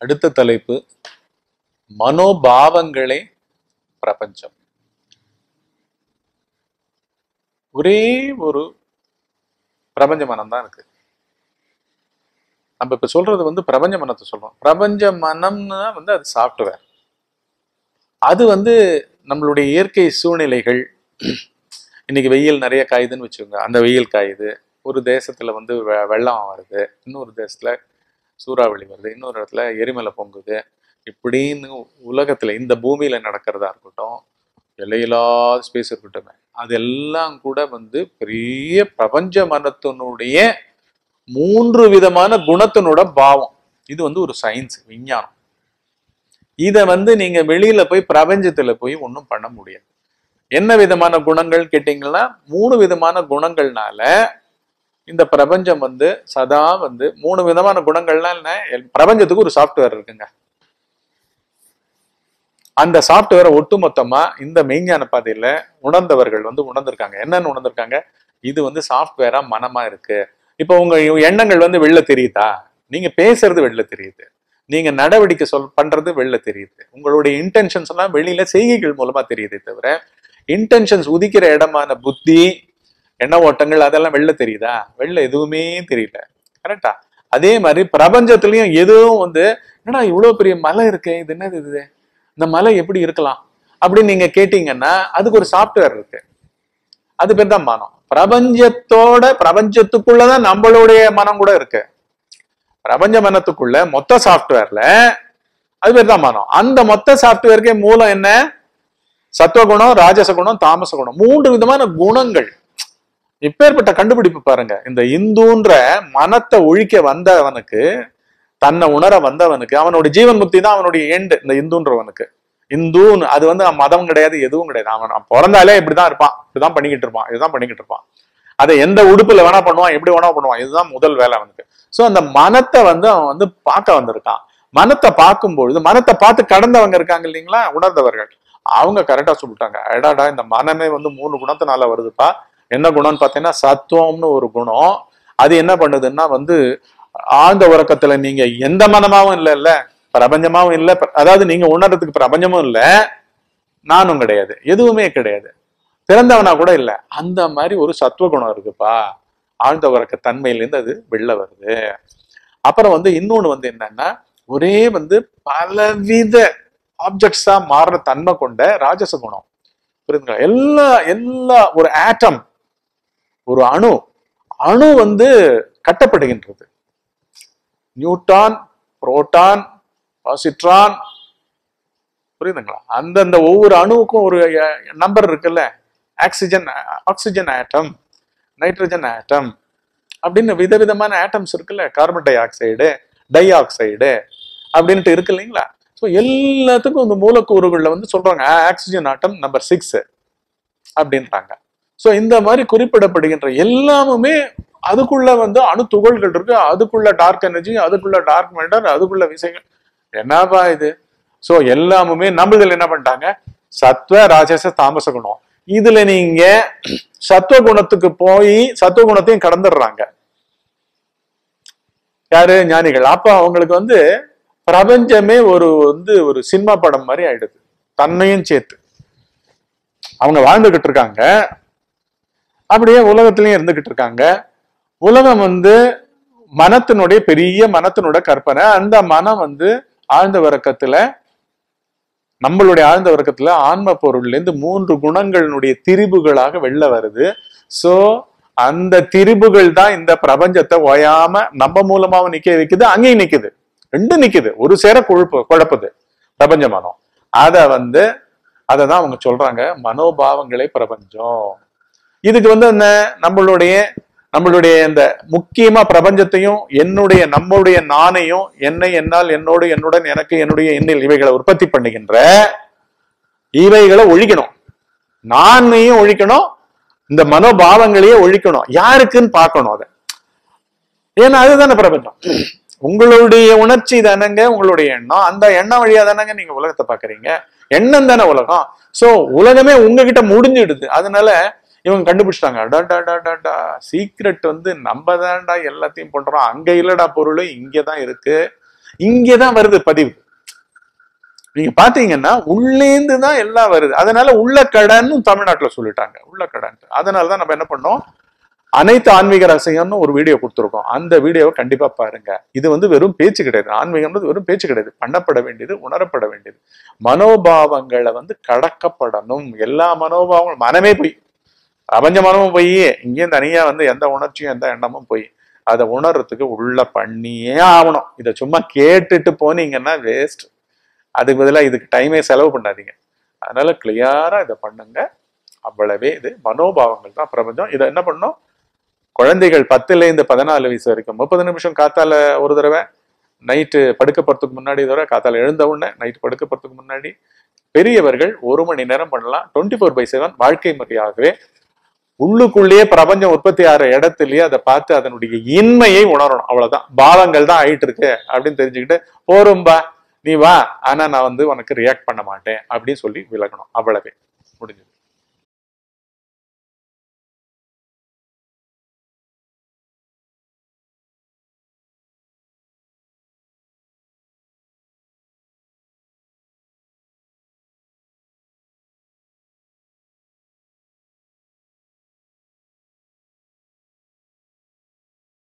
அடுத்த தலைப்பு மனோபாவங்களே பிரபஞ்சம் ஒரே ஒரு பிரபஞ்ச மனம் தான் இருக்கு நம்ம இப்ப சொல்றது வந்து பிரபஞ்ச மனத்தை சொல்றோம் பிரபஞ்ச மனம்னா வந்து அது சாஃப்ட்வேர் அது வந்து நம்மளுடைய இயற்கை சூழ்நிலைகள் இன்னைக்கு வெயில் நிறைய காயுதுன்னு வச்சுக்கோங்க அந்த வெயில் காயுது ஒரு தேசத்துல வந்து வெ- வெள்ளம் வருது இன்னொரு தேசத்துல சூறாவளி வருது இன்னொரு இடத்துல எரிமலை பொங்குது இப்படின்னு உலகத்துல இந்த பூமியில நடக்கிறதா இருக்கட்டும் எல்லையில்லாத ஸ்பேஸ் இருக்கட்டும் அதெல்லாம் கூட வந்து பெரிய பிரபஞ்ச மனத்தினுடைய மூன்று விதமான குணத்தினோட பாவம் இது வந்து ஒரு சயின்ஸ் விஞ்ஞானம் இத வந்து நீங்க வெளியில போய் பிரபஞ்சத்துல போய் ஒன்றும் பண்ண முடியாது என்ன விதமான குணங்கள் கேட்டீங்கன்னா மூணு விதமான குணங்கள்னால இந்த பிரபஞ்சம் வந்து சதா வந்து மூணு விதமான குணங்கள்னா என்ன எல்- பிரபஞ்சத்துக்கு ஒரு சாஃப்ட்வேர் இருக்குங்க அந்த சாஃப்ட்வேரை ஒட்டுமொத்தமா இந்த மெய்ஞான பாதையில உணர்ந்தவர்கள் வந்து உணர்ந்திருக்காங்க என்னன்னு உணர்ந்திருக்காங்க இது வந்து சாஃப்ட்வேரா மனமா இருக்கு இப்போ உங்க எண்ணங்கள் வந்து வெளில தெரியுதா நீங்க பேசுறது வெளில தெரியுது நீங்க நடவடிக்கை சொல் பண்றது வெளில தெரியுது உங்களுடைய இன்டென்ஷன்ஸ் எல்லாம் வெளியில செய்கைகள் மூலமா தெரியுதே தவிர இன்டென்ஷன்ஸ் உதிக்கிற இடமான புத்தி எண்ண ஓட்டங்கள் அதெல்லாம் வெளில தெரியுதா வெளில எதுவுமே தெரியல கரெக்டா அதே மாதிரி பிரபஞ்சத்திலயும் எதுவும் வந்து என்னடா இவ்வளவு பெரிய மலை இருக்கே இது என்னது இது இந்த மலை எப்படி இருக்கலாம் அப்படின்னு நீங்க கேட்டீங்கன்னா அதுக்கு ஒரு சாஃப்ட்வேர் இருக்கு அது பேர் தான் மனம் பிரபஞ்சத்தோட பிரபஞ்சத்துக்குள்ளதான் நம்மளுடைய மனம் கூட இருக்கு பிரபஞ்ச மனத்துக்குள்ள மொத்த சாஃப்ட்வேர்ல அது பேர் தான் மனம் அந்த மொத்த சாஃப்ட்வேருக்கே மூலம் என்ன சத்துவகுணம் ராஜச குணம் தாமச குணம் மூன்று விதமான குணங்கள் இப்பேற்பட்ட கண்டுபிடிப்பு பாருங்க இந்த இந்துன்ற மனத்தை ஒழிக்க வந்தவனுக்கு தன்னை உணர வந்தவனுக்கு அவனோட ஜீவன் முக்தி தான் அவனுடைய எண்டு இந்த இந்துன்றவனுக்கு இந்துன்னு அது வந்து அவன் மதம் கிடையாது எதுவும் கிடையாது அவன் அவன் பிறந்தாலே இப்படிதான் இருப்பான் இப்படிதான் பண்ணிக்கிட்டு இருப்பான் இதுதான் பண்ணிக்கிட்டு இருப்பான் அதை எந்த உடுப்புல வேணா பண்ணுவான் எப்படி வேணா பண்ணுவான் இதுதான் முதல் வேலை அவனுக்கு சோ அந்த மனத்தை வந்து அவன் வந்து பார்க்க வந்திருக்கான் மனத்தை பார்க்கும்பொழுது மனத்தை பார்த்து கடந்தவங்க இருக்காங்க இல்லைங்களா உணர்ந்தவர்கள் அவங்க கரெக்டா சொல்லிட்டாங்க அடாடா இந்த மனமே வந்து மூணு குணத்தினால வருதுப்பா என்ன குணம்னு பார்த்தீங்கன்னா சத்துவம்னு ஒரு குணம் அது என்ன பண்ணுதுன்னா வந்து ஆழ்ந்த உறக்கத்துல நீங்க எந்த மனமாவும் இல்ல இல்ல பிரபஞ்சமாவும் இல்ல பிர- அதாவது நீங்க உணர்றதுக்கு பிரபஞ்சமும் இல்ல நானும் கிடையாது எதுவுமே கிடையாது பிறந்தவனா கூட இல்ல அந்த மாதிரி ஒரு சத்துவ குணம் இருக்குப்பா ஆழ்ந்த உறக்க தன்மையிலேருந்து அது வெளில வருது அப்புறம் வந்து இன்னொன்னு வந்து என்னன்னா ஒரே வந்து பலவித ஆப்ஜெக்ட்ஸா மாறுற தன்மை கொண்ட ராஜச குணம் புரியுதுங்களா எல்லா எல்லா ஒரு ஆட்டம் ஒரு அணு அணு வந்து கட்டப்படுகின்றது நியூட்டான் புரோட்டான் பாசிட்ரான் புரியுதுங்களா அந்தந்த ஒவ்வொரு அணுவுக்கும் ஒரு நம்பர் இருக்குல்ல oxygen oxygen atom nitrogen atom அப்படின்னு விதவிதமான ஆட்டம்ஸ் இருக்குல்ல carbon dioxide dioxide அப்படின்ட்டு இருக்கு இல்லைங்களா ஸோ எல்லாத்துக்கும் இந்த மூலக்கூறுகள்ல வந்து சொல்றாங்க ஆக்சிஜன் ஆட்டம் நம்பர் சிக்ஸ் அப்படின்றாங்க ஸோ இந்த மாதிரி குறிப்பிடப்படுகின்ற எல்லாமுமே அதுக்குள்ள வந்து அணு துகள்கள் இருக்கு அதுக்குள்ள டார்க் எனர்ஜி அதுக்குள்ள டார்க் மேட்டர் அதுக்குள்ள விஷயங்கள் என்னப்பா இது ஸோ எல்லாமுமே நம்மளதுல என்ன பண்ணிட்டாங்க சத்வ ராஜச தாமச குணம் இதுல நீங்க சத்துவ குணத்துக்கு போய் சத்துவ குணத்தையும் கடந்துடுறாங்க யாரு ஞானிகள் அப்ப அவங்களுக்கு வந்து பிரபஞ்சமே ஒரு வந்து ஒரு சினிமா படம் மாதிரி ஆயிடுது தன்னையும் சேர்த்து அவங்க வாழ்ந்துகிட்டு இருக்காங்க அப்படியே உலகத்திலயும் இருந்துகிட்டு இருக்காங்க உலகம் வந்து மனத்தினுடைய பெரிய மனத்தினோட கற்பனை அந்த மனம் வந்து ஆழ்ந்த வர்க்கத்துல நம்மளுடைய ஆழ்ந்த வர்க்கத்துல ஆன்ம பொருள்ல இருந்து மூன்று குணங்களினுடைய திரிபுகளாக வெளில வருது சோ அந்த திரிபுகள் தான் இந்த பிரபஞ்சத்தை ஓயாம நம்ம மூலமாவும் நிக்க வைக்குது அங்கேயும் நிக்குது ரெண்டும் நிக்குது ஒரு சேர குழப்பு குழப்புது பிரபஞ்ச மனம் அத வந்து அதை தான் அவங்க சொல்றாங்க மனோபாவங்களே பிரபஞ்சம் இதுக்கு வந்து என்ன நம்மளுடைய நம்மளுடைய இந்த முக்கியமா பிரபஞ்சத்தையும் என்னுடைய நம்முடைய நானையும் என்னை என்னால் என்னோடு என்னுடன் எனக்கு என்னுடைய எண்ணில் இவைகளை உற்பத்தி பண்ணுகின்ற இவைகளை ஒழிக்கணும் நானையும் ஒழிக்கணும் இந்த மனோபாவங்களையே ஒழிக்கணும் யாருக்குன்னு பார்க்கணும் அதை ஏன்னா அதுதானே பிரபஞ்சம் உங்களுடைய உணர்ச்சி தானங்க உங்களுடைய எண்ணம் அந்த எண்ணம் வழியா தானங்க நீங்க உலகத்தை பாக்குறீங்க எண்ணம் தானே உலகம் சோ உலகமே உங்ககிட்ட முடிஞ்சிடுது அதனால இவங்க கண்டுபிடிச்சிட்டாங்க அடாடாடாடாடா சீக்ரெட் வந்து நம்ம தான்டா எல்லாத்தையும் பண்றோம் அங்க இல்லடா பொருள் இங்கதான் இருக்கு இங்கதான் வருது பதிவு நீங்க பாத்தீங்கன்னா உள்ளேந்து தான் எல்லாம் வருது அதனால உள்ள கடன்னு தமிழ்நாட்டுல சொல்லிட்டாங்க உள்ள கடன் அதனாலதான் நம்ம என்ன பண்ணோம் அனைத்து ஆன்மீக ரகசியம்னு ஒரு வீடியோ கொடுத்துருக்கோம் அந்த வீடியோவை கண்டிப்பா பாருங்க இது வந்து வெறும் பேச்சு கிடையாது ஆன்மீகம்ன்றது வெறும் பேச்சு கிடையாது பண்ணப்பட வேண்டியது உணரப்பட வேண்டியது மனோபாவங்களை வந்து கடக்கப்படணும் எல்லா மனோபாவங்களும் மனமே போய் பிரபஞ்ச மனமும் போய் இங்கேயும் தனியா வந்து எந்த உணர்ச்சியும் எந்த எண்ணமும் போய் அதை உணர்றதுக்கு உள்ள பண்ணியே ஆகணும் இதை சும்மா கேட்டுட்டு போனீங்கன்னா வேஸ்ட் அதுக்கு பதிலாக இதுக்கு டைமே செலவு பண்ணாதீங்க அதனால கிளியரா இதை பண்ணுங்க அவ்வளவே இது மனோபாவங்கள் தான் பிரபஞ்சம் இதை என்ன பண்ணணும் குழந்தைகள் பத்துல இருந்து பதினாலு வயசு வரைக்கும் முப்பது நிமிஷம் காத்தால ஒரு தடவை நைட்டு படுக்க போறதுக்கு முன்னாடி தடவை காத்தால எழுந்த உடனே நைட்டு படுக்க போறதுக்கு முன்னாடி பெரியவர்கள் ஒரு மணி நேரம் பண்ணலாம் டுவெண்ட்டி ஃபோர் பை செவன் வாழ்க்கை முறையாகவே உள்ளுக்குள்ளேயே பிரபஞ்சம் உற்பத்தி ஆகிற இடத்துலயே அதை பார்த்து அதனுடைய இன்மையை உணரணும் அவ்வளவுதான் பாவங்கள் தான் ஆயிட்டு இருக்கு அப்படின்னு தெரிஞ்சுக்கிட்டு போரும்பா நீ வா ஆனா நான் வந்து உனக்கு ரியாக்ட் பண்ண மாட்டேன் அப்படின்னு சொல்லி விலகணும் அவ்வளவே முடிஞ்சது